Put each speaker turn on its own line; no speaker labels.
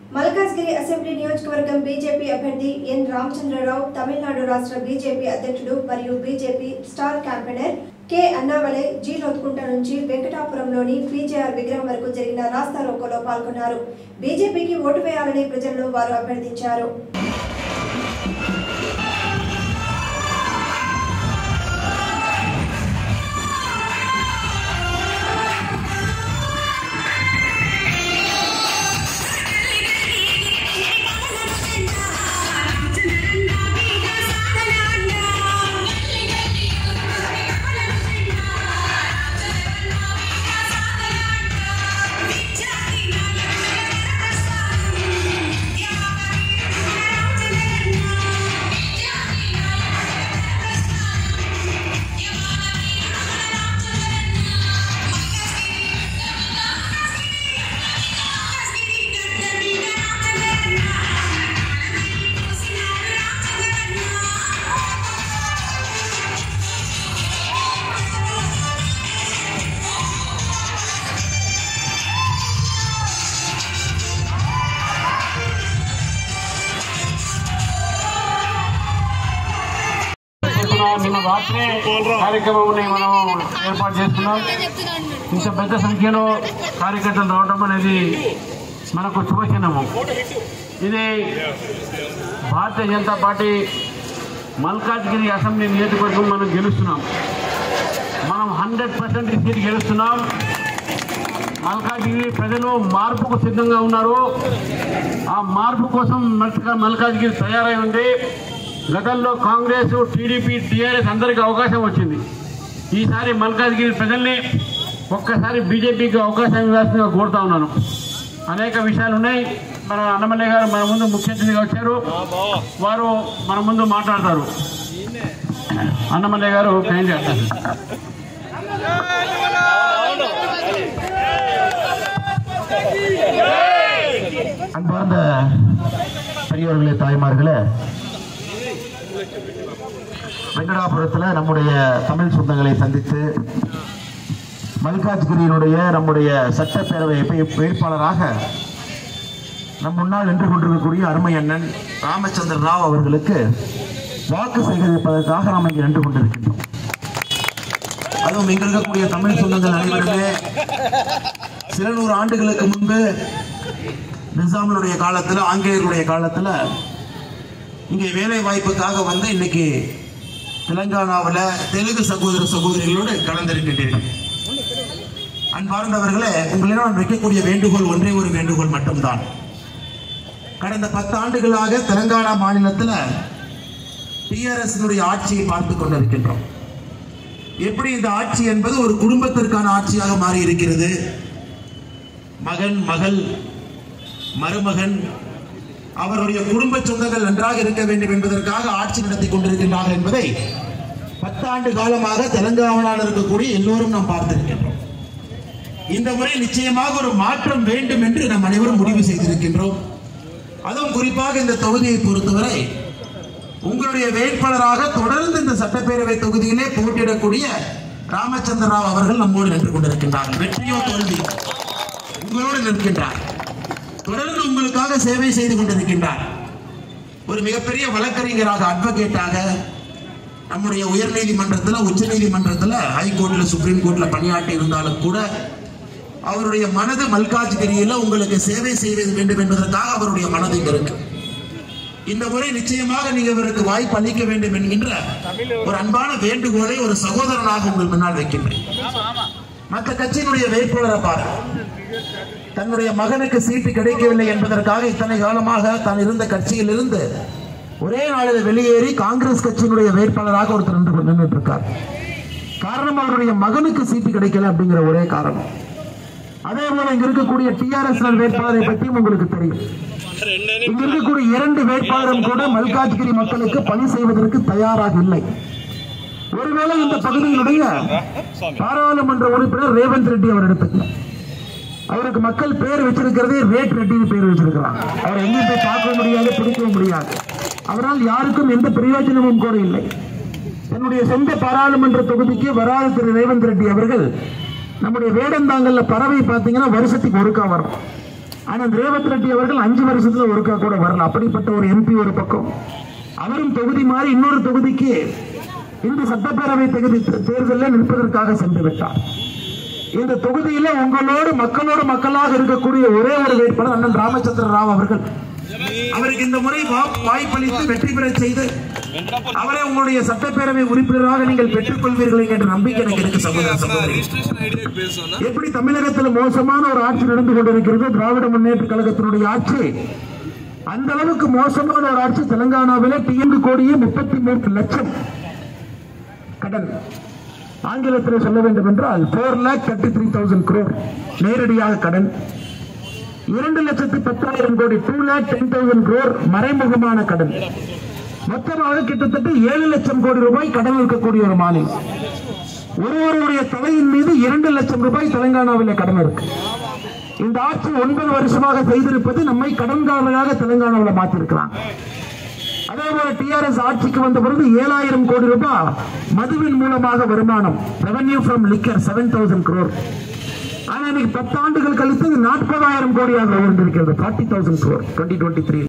Malkajgiri assembly నియోజకవర్గం BJP అభ్యర్థి ఎన్ రామచంద్రరావు తమిళనాడు రాష్ట్ర బీజేపీ అధ్యక్షుడు మరియు బీజేపీ స్టార్ క్యాంపెయినర్ కె అన్నావలే జీ లోతుకుంట నుంచి వెంకటాపురంలోని పీజేఆర్ విగ్రహం వరకు జరిగిన రాస్తా రోకోలో పాల్గొన్నారు బీజేపీకి ఓటు వేయాలని ప్రజలను వారు అభ్యర్థించారు
చేస్తున్నాం. నిన్న రాత్రే కార్యక్రమం మనం ఏర్పాటు చేస్తున్నాం ఇంత పెద్ద సంఖ్యలో కార్యకర్తలు రావడం అనేది మనకు శుభచిహ్నము ఇది భారతీయ జనతా పార్టీ మల్కాజ్గిరి అసెంబ్లీ నియోజకవర్గం మనం గెలుస్తున్నాం మనం హండ్రెడ్ పర్సెంట్ సీట్ గెలుస్తున్నాం మల్కాజ్గిరి ప్రజలు మార్పుకు సిద్ధంగా ఉన్నారు ఆ మార్పు కోసం మల్కా మల్కాజ్గిరి తయారై ఉంది గతంలో కాంగ్రెస్ టీడీపీ టీఆర్ఎస్ అందరికీ అవకాశం వచ్చింది ఈసారి మల్కాజ్గిరి ప్రజల్ని ఒక్కసారి బీజేపీకి అవకాశం ఇవ్వాల్సిందిగా కోరుతా ఉన్నాను అనేక విషయాలు ఉన్నాయి మన అన్నమల్లి గారు మన ముందు ముఖ్య అతిథిగా వచ్చారు వారు మన ముందు మాట్లాడతారు అన్నమల్లి గారు కైండ్ చేస్తారు
அன்பார்ந்த பெரியவர்களே தாய்மார்களே வெங்கடாபுரத்தில் நம்முடைய தமிழ் சொந்தங்களை சந்தித்து மல்காஜ்கிரியினுடைய நம்முடைய சட்டப்பேரவை வே- வேட்பாளராக நம் முன்னால் நின்று கொண்டிருக்கக்கூடிய அருமை அண்ணன் ராமச்சந்திர ராவ் அவர்களுக்கு வாக்கு சேகரிப்பதற்காக நாம் இங்கே நின்று கொண்டிருக்கின்றோம் அதுவும் இங்க இருக்கக்கூடிய தமிழ் சொந்தங்கள் அனைவருமே சில நூறு ஆண்டுகளுக்கு முன்பு நிசாமினுடைய காலத்துல ஆங்கிலேயர்களுடைய காலத்துல இங்கே வேலை வாய்ப்புக்காக வந்து இன்னைக்கு தெலுங்கானாவில் தெலுங்கு சகோதர சகோதரிகளோடு கலந்திருக்கின்றீர்கள் அன்பார்ந்தவர்களே உங்களிடம் நான் வைக்கக்கூடிய வேண்டுகோள் ஒன்றே ஒரு வேண்டுகோள் மட்டும்தான் கடந்த பத்து ஆண்டுகளாக தெலுங்கானா மாநிலத்தில் டிஆர்எஸ் ஆட்சியை பார்த்து கொண்டிருக்கின்றோம் எப்படி இந்த ஆட்சி என்பது ஒரு குடும்பத்திற்கான ஆட்சியாக மாறி இருக்கிறது மகன் மகள் மருமகன் அவருடைய குடும்ப சொந்தங்கள் நன்றாக இருக்க வேண்டும் என்பதற்காக ஆட்சி நடத்தி கொண்டிருக்கின்றார்கள் என்பதை பத்தாண்டு காலமாக தெலுங்கானாவில் இருக்கக்கூடிய எல்லோரும் நாம் பார்த்திருக்கின்றோம் இந்த முறை நிச்சயமாக ஒரு மாற்றம் வேண்டும் என்று நாம் அனைவரும் முடிவு செய்திருக்கின்றோம் அதுவும் குறிப்பாக இந்த தொகுதியை பொறுத்தவரை உங்களுடைய வேட்பாளராக தொடர்ந்து இந்த சட்டப்பேரவை தொகுதியிலே போட்டியிடக்கூடிய ராமச்சந்திர ராவ் அவர்கள் நம்மோடு நின்று கொண்டிருக்கின்றார்கள் வெற்றியோ தோல்வி உங்களோடு நிற்கின்றார் தொடர்ந்து உங்களுக்காக சேவை செய்து கொண்டிருக்கின்றார் ஒரு மிகப்பெரிய வழக்கறிஞராக அட்வொகேட்டாக நம்முடைய உயர் நீதிமன்றத்தில் உச்ச நீதிமன்றத்தில் ஹைகோர்ட்ல சுப்ரீம் கோர்ட்ல பணியாற்றி இருந்தாலும் கூட அவருடைய மனது மல்காஜ்கிரியில உங்களுக்கு சேவை செய்வது வேண்டும் என்பதற்காக அவருடைய மனது இங்க இருக்கு இந்த முறை நிச்சயமாக நீங்க இவருக்கு வாய்ப்பு அளிக்க வேண்டும் என்கின்ற ஒரு அன்பான வேண்டுகோளை ஒரு சகோதரனாக உங்கள் முன்னால் வைக்கின்றேன் மற்ற கட்சியினுடைய வேட்பாளரை பாருங்க தன்னுடைய மகனுக்கு சீட்டு கிடைக்கவில்லை என்பதற்காக இத்தனை காலமாக தான் இருந்த கட்சியில் இருந்து ஒரே நாளில் வெளியேறி காங்கிரஸ் கட்சியினுடைய வேட்பாளராக ஒருத்தர் நின்று நின்றுட்டு இருக்கார் காரணம் அவருடைய மகனுக்கு சீட்டு கிடைக்கல அப்படிங்கிற ஒரே காரணம் அதே போல இங்க இருக்கக்கூடிய டிஆர்எஸ் வேட்பாளரை பற்றியும் உங்களுக்கு தெரியும் இங்க இருக்கக்கூடிய இரண்டு வேட்பாளரும் கூட மல்காஜ்கிரி மக்களுக்கு பணி செய்வதற்கு தயாராக இல்லை ஒருவேளை இந்த பகுதியினுடைய பாராளுமன்ற உறுப்பினர் ரேவந்த் ரெட்டி அவர் எடுத்துக்கலாம் அவருக்கு மக்கள் பேர் வச்சிருக்கிறதே ரேட் ரெட்டின்னு பேர் வச்சிருக்கிறாங்க அவர் எங்கேயும் போய் பார்க்க முடியாது பிடிக்கவும் முடியாது அவரால் யாருக்கும் எந்த பிரயோஜனமும் கூட இல்லை தன்னுடைய சொந்த பாராளுமன்ற தொகுதிக்கு வராத திரு ரேவந்த் ரெட்டி அவர்கள் நம்முடைய வேடந்தாங்கல்ல பறவை பார்த்தீங்கன்னா வருஷத்துக்கு ஒருக்கா வரும் ஆனால் ரேவந்த் ரெட்டி அவர்கள் அஞ்சு வருஷத்துல ஒருக்கா கூட வரல அப்படிப்பட்ட ஒரு எம்பி ஒரு பக்கம் அவரும் தொகுதி மாறி இன்னொரு தொகுதிக்கு இந்த சட்டப்பேரவை தொகுதி தேர்தலில் நிற்பதற்காக சென்று விட்டார் இந்த தொகுதியில உங்களோடு மக்களோடு மக்களாக இருக்கக்கூடிய ஒரே ஒரு வேட்பாளர் அண்ணன் ராமச்சந்திர ராவ் அவர்கள் அவருக்கு இந்த முறை வா- வாய்ப்பளித்து வெற்றி பெற செய்து அவரை உங்களுடைய சட்டப்பேரவை உறுப்பினராக நீங்கள் பெற்றுக் கொள்வீர்கள் என்ற நம்பிக்கை எனக்கு இருக்கு சகோதர சகோதரி எப்படி தமிழகத்தில் மோசமான ஒரு ஆட்சி நடந்து கொண்டிருக்கிறது திராவிட முன்னேற்ற கழகத்தினுடைய ஆட்சி அந்த அளவுக்கு மோசமான ஒரு ஆட்சி தெலுங்கானாவிலே டிஎன்கு கோடியே முப்பத்தி மூன்று லட்சம் கடன் ஆங்கிலத்தில் சொல்ல வேண்டும் என்றால் four lakh thirty three thousand crore நேரடியாக கடன் இரண்டு லட்சத்தி பத்தாயிரம் கோடி two lakh ten thousand crore மறைமுகமான கடன் மொத்தமாக கிட்டத்தட்ட ஏழு லட்சம் கோடி ரூபாய் கடன் இருக்கக்கூடிய ஒரு மாநிலம் ஒருவருடைய தலையின் மீது இரண்டு லட்சம் ரூபாய் தெலுங்கானாவில் கடன் இருக்கு இந்த ஆட்சி ஒன்பது வருஷமாக செய்திருப்பது நம்மை கடன்காரர்களாக தெலுங்கானாவில் மாற்றிருக்கிறாங்க அதே போல டிஆர்எஸ் ஆட்சிக்கு வந்த பிறகு ஏழாயிரம் கோடி ரூபாய் மதுவின் மூலமாக வருமானம் revenue from liquor seven thousand crore ஆனா இன்னைக்கு பத்து ஆண்டுகள் கழித்து இது நாற்பதாயிரம் கோடியாக உயர்ந்திருக்கிறது forty thousand crore twenty twenty three